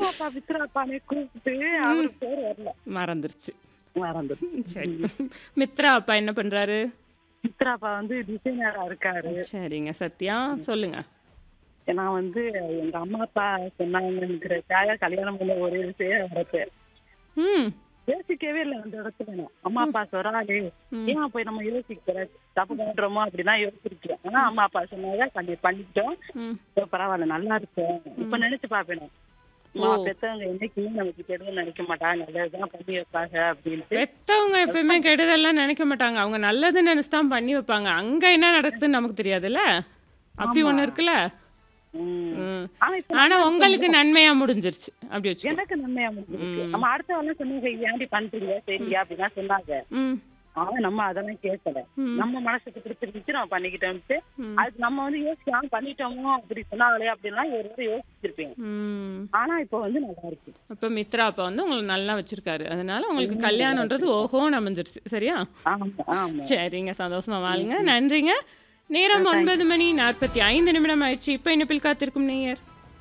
மித்ராப்பா மித்ராப்பானே கூப்பிட்டு அவரு பேர் வரல மறந்துருச்சு மறந்து சரி மித்ரா அப்பா என்ன பண்றாரு மித்ராப்பா வந்து டிசைனரா இருக்காரு சரிங்க சத்யா சொல்லுங்க நான் வந்து எங்க அம்மா அப்பா சொன்னாங்கிறதுக்காக கல்யாணம் பண்ண ஒரே விஷயம் வரது ம் யோசிக்கவே இல்லை அந்த இடத்துல நான் அம்மா அப்பா சொல்றாளே ஏன் போய் நம்ம யோசிக்கிற தப்பு பண்றோமோ அப்படிதான் யோசிச்சிருக்கேன் ஆனா அம்மா அப்பா சொன்னாங்க பண்ணி பண்ணிட்டோம் ம் இப்ப பரவாயில்ல நல்லா இருக்கும் இப்ப நினைச்சு பாப்பேன் நான். அம்மா பெத்தவங்க என்னைக்குமே நமக்கு கெடுதல் நினைக்க மாட்டாங்க நல்லதுதான் பண்ணி வைப்பாங்க அப்படின்ட்டு பெத்தவங்க எப்பயுமே கெடுதல்லாம் நினைக்க மாட்டாங்க அவங்க நல்லதுன்னு நினைச்சு தான் பண்ணி வைப்பாங்க அங்க என்ன நடக்குதுன்னு நமக்கு தெரியாதுல்ல அப்படி ஒண்ணு இருக்குல்ல உம். ம். ஆனா இப்ப ஆனா உங்களுக்கு நன்மையா முடிஞ்சிருச்சு அப்படி வச்சு எனக்கு நன்மையா முடிஞ்சிருக்கு நம்ம அடுத்தவங்க சொன்னாங்க ஏன்டி பண்றீங்க சரியா அப்படிதான் சொன்னாங்க ம் ஆனா நம்ம அதெல்லாம் கேட்கல நம்ம மனசுக்கு பிடிச்சிருந்துச்சு நம்ம பண்ணிக்கிட்டோம்ட்டு ம். அதுக்கு நம்ம வந்து யோசிக்காம பண்ணிட்டோமோ அப்படி சொன்னாங்களே அப்படின்லாம் ஒரு தடவை யோசிச்சிருப்பேன் ம் ஆனா இப்ப வந்து நல்லா இருக்கு அப்ப மித்ரா அப்பா வந்து உங்களுக்கு நல்லா வச்சிருக்காரு அதனால உங்களுக்கு கல்யாணம்ன்றது ஓஹோன்னு அமைஞ்சிருச்சு சரியா ஆமா ஆமா சரிங்க சந்தோஷமா வாழுங்க நன்றிங்க நேரம் ஒன்பது மணி நாற்பத்தி ஐந்து நிமிடம் ஆயிடுச்சு இப்போ இனிப்பில் காத்திருக்கும் நேயர்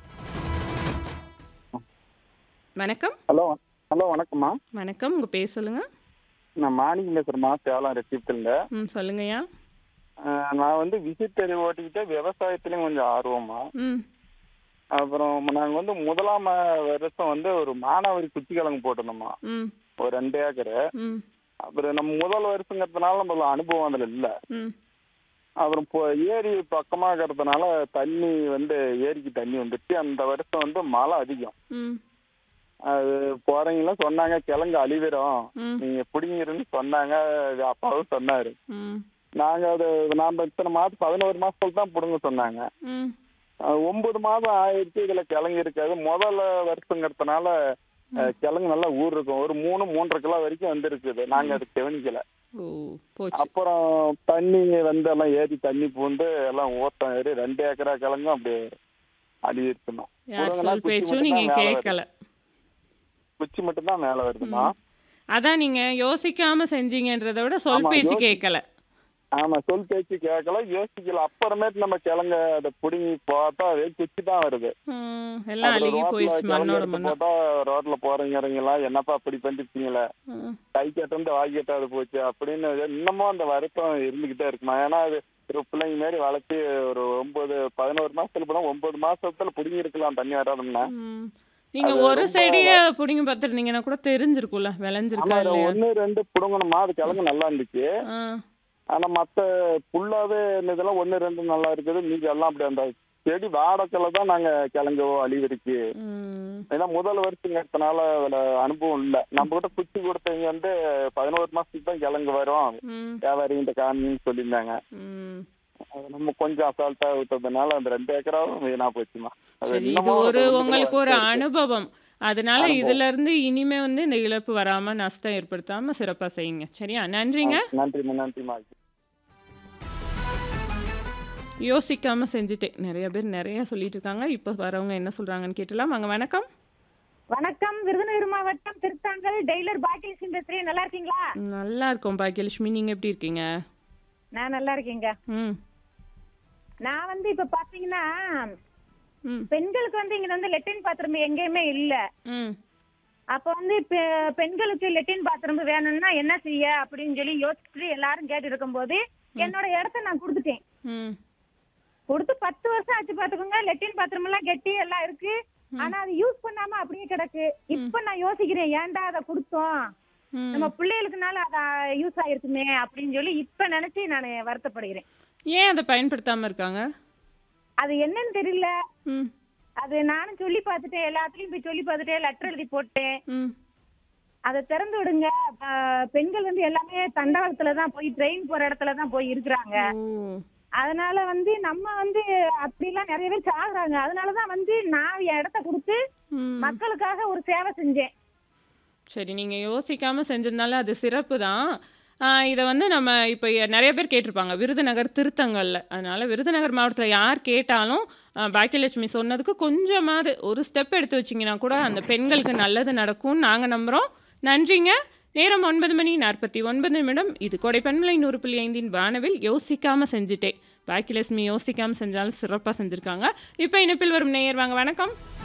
வணக்கம் ஹலோ ஹலோ வணக்கம்மா வணக்கம் உங்க பேர் சொல்லுங்க நான் மாணிக்கம் பேசுறேம்மா சேலம் ரெசிப்டில் ம் சொல்லுங்கய்யா நான் வந்து விசிட்டரி ஓட்டிக்கிட்டு விவசாயத்துலேயும் கொஞ்சம் ஆர்வமா ம் அப்புறம் நாங்கள் வந்து முதலாம் வருஷம் வந்து ஒரு மானாவாரி குச்சி கிழங்கு போட்டிருந்தோம்மா ம் ஒரு ரெண்டு ஏக்கரு ம் அப்புறம் நம்ம முதல் வருஷங்கிறதுனால நம்மள அனுபவம் அதில் இல்லை ம் அப்புறம் இப்போ ஏரி பக்கமாக இருக்கிறதுனால தண்ணி வந்து ஏரிக்கு தண்ணி வந்துடுச்சு அந்த வருஷம் வந்து மழை அதிகம் ம் அது போறவங்களாம் சொன்னாங்க கிழங்கு அழிவிடும் ம். நீங்க பிடிங்கிருன்னு சொன்னாங்க அது அப்பாவும் சொன்னாரு ம் நாங்க அது நாம இத்தனை மாதம் பதினோரு மாசத்துல தான் பிடுங்க சொன்னாங்க ம் அஹ் ஒன்பது மாதம் ஆயிடுச்சு இதுல கிழங்கு இருக்காது முதல்ல வருஷங்கிறதுனால அஹ், கிழங்கு நல்லா ஊர் இருக்கும் ஒரு மூணு மூன்றரை கிலோ வரைக்கும் வந்திருக்குது நாங்க அது கவனிக்கல ஓ போச்சு அப்புறம் தண்ணி வந்து எல்லாம் ஏறி தண்ணி பூந்து எல்லாம் ஓட்டம் ஏறி ரெண்டு ஏக்கரா கிழங்கும் அப்படியே அழியிருக்கணும் யார் சொல் பேச்சும் நீங்க கேட்கல குச்சி மட்டும் தான் மேல வருதுமா அதான் நீங்க யோசிக்காம செஞ்சீங்கன்றதை விட சொல் ஆமா, பேச்சு யோசி- கேட்கல ஆமா சொல் பேச்சு கேட்கல யோசிக்கல அப்புறமேட்டு நம்ம கிழங்க அதை பிடுங்கி பார்த்தா அதே குச்சி தான் வருது ம், எல்லாம் அப்புறம் அழுகி ரோட்ல போயிடுச்சு கிழங்கு மண்ணோட எடுத்து மண்ணா போட்டா ரோட்ல போறவங்க இறங்கலாம் என்னப்பா அப்படி பண்ணிருக்கீங்களே ம் கை கட்டு வாய் கட்டாது போச்சு அப்படின்னு இன்னமும் அந்த வருத்தம் இருந்துகிட்டே இருக்குமா ஏன்னா அது ஒரு பிள்ளைங்க மாதிரி வளர்த்து ஒரு ஒன்பது பதினோரு மாசத்துல போனா ஒன்பது மாசத்துல புடுங்கி இருக்கலாம் தண்ணி வராதுன்னா ம். நீங்க அது ஒரு ரொம்ப- செடிய புடிங்கி பார்த்துருந்தீங்கன்னா கூட தெரிஞ்சிருக்கும்ல விளைஞ்சிருக்கா ஆமா அது இல்லையா ஒண்ணு ரெண்டு புடுங்கணுமா அது கிழங்கு நல்லா இருந்துச்சு ஆ, ஆனா மத்த ஃபுல்லாவே இதெல்லாம் ஒண்ணு ரெண்டு நல்லா இருக்குது மீதி எல்லாம் அப்படி அந்த செடி வாடத்துல தான் நாங்க கிழங்கு அழிவிருக்கு ம், ஏன்னா முதல் வருஷங்கிறதுனால அதுல அனுபவம் இல்ல நம்ம கிட்ட குச்சி கொடுத்தவங்க வந்து பதினோரு மாசத்துக்கு தான் கிழங்கு வரும் ம், வியாபாரிகிட்ட காமின்னு சொல்லியிருந்தாங்க ம். அது நம்ம கொஞ்சம் அசால்ட்டா விட்டதுனால அந்த ரெண்டு ஏக்கராவும் வீணா போச்சுமா அது சரி இது இன்னமும் ஒரு அது உங்களுக்கு ஒரு இருக்கு. அனுபவம் அதனால அனுபவம். இதுல இருந்து இனிமே வந்து இந்த இழப்பு வராம நஷ்டம் ஏற்படுத்தாம சிறப்பா செய்யுங்க சரியா நன்றிங்க நன்றிம்மா நன்றிம்மா யோசிக்காம செஞ்சுட்டேன் நிறைய பேர் நிறைய சொல்லிட்டு இருக்காங்க இப்போ வரவங்க என்ன சொல்றாங்கன்னு கேட்டலாம் வாங்க வணக்கம் வணக்கம் விருதுநகர் மாவட்டம் திருத்தாங்கல் டெய்லர் பாக்கியலட்சுமி பேசுறேன் நல்லா இருக்கீங்களா நல்லா இருக்கோம் பாக்கியலட்சுமி நீங்க எப்படி இருக்கீங்க நான் நல்லா இருக்கேங்க ம் நான் வந்து இப்ப பாத்தீங்கன்னா ம் பெண்களுக்கு வந்து இங்க வந்து லெட்டின் பாத்ரூம் எங்கேயுமே இல்ல ம் அப்ப வந்து பெ- பெண்களுக்கு லெட்டின் பாத்ரூம் வேணும்னா என்ன செய்ய அப்படின்னு சொல்லி யோசிச்சுட்டு எல்லாரும் கேட்டு இருக்கும்போது என்னோட இடத்த நான் கொடுத்துட்டேன் ம் கொடுத்து பத்து வருஷம் ஆச்சு பாத்துக்கோங்க லெட்டின் பாத்ரூம் எல்லாம் கெட்டி எல்லாம் இருக்கு ஆனா அது யூஸ் பண்ணாம அப்படியே கிடக்கு இப்ப நான் யோசிக்கிறேன் ஏன்டா அதை கொடுத்தோம் ம் நம்ம பிள்ளைகளுக்குனால அத யூஸ் ஆயிருக்குமே அப்படின்னு சொல்லி இப்ப நினைச்சு நான் வருத்தப்படுகிறேன் ஏன் அதை பயன்படுத்தாம இருக்காங்க அது என்னன்னு தெரியல ம் அது நானும் சொல்லி பார்த்துட்டேன் எல்லாத்துலயும் போய் சொல்லி பார்த்துட்டேன் லெட்டர் எழுதி போட்டேன் ம் அதை திறந்து விடுங்க ஆஹ் பெண்கள் வந்து எல்லாமே தண்டவாளத்துல தான் போய் ட்ரெயின் போற இடத்துல தான் போய் இருக்கிறாங்க ஓ அதனால வந்து நம்ம வந்து அப்படிலாம் நிறைய பேர் சாகுறாங்க அதனாலதான் வந்து நான் என் இடத்த கொடுத்து ம் மக்களுக்காக ஒரு சேவை செஞ்சேன் சரி நீங்கள் யோசிக்காமல் செஞ்சிருந்தாலும் அது சிறப்பு தான் இதை வந்து நம்ம இப்போ நிறைய பேர் கேட்டிருப்பாங்க விருதுநகர் திருத்தங்கல்ல அதனால் விருதுநகர் மாவட்டத்தில் யார் கேட்டாலும் ஆ, பாக்கியலட்சுமி சொன்னதுக்கு கொஞ்சமாவது ஒரு ஸ்டெப் எடுத்து வச்சிங்கன்னா கூட அந்த பெண்களுக்கு நல்லது நடக்கும்னு நாங்கள் நம்புகிறோம் நன்றிங்க நேரம் ஒன்பது மணி நாற்பத்தி ஒன்பது நிமிடம் இது கொடைப்பண்பலை நூறு புள்ளி ஐந்தின் வானவில் யோசிக்காமல் செஞ்சுட்டேன் பாக்கியலட்சுமி யோசிக்காமல் செஞ்சாலும் சிறப்பாக செஞ்சுருக்காங்க இப்போ இணைப்பில் வரும் நேயர் வாங்க வணக்கம்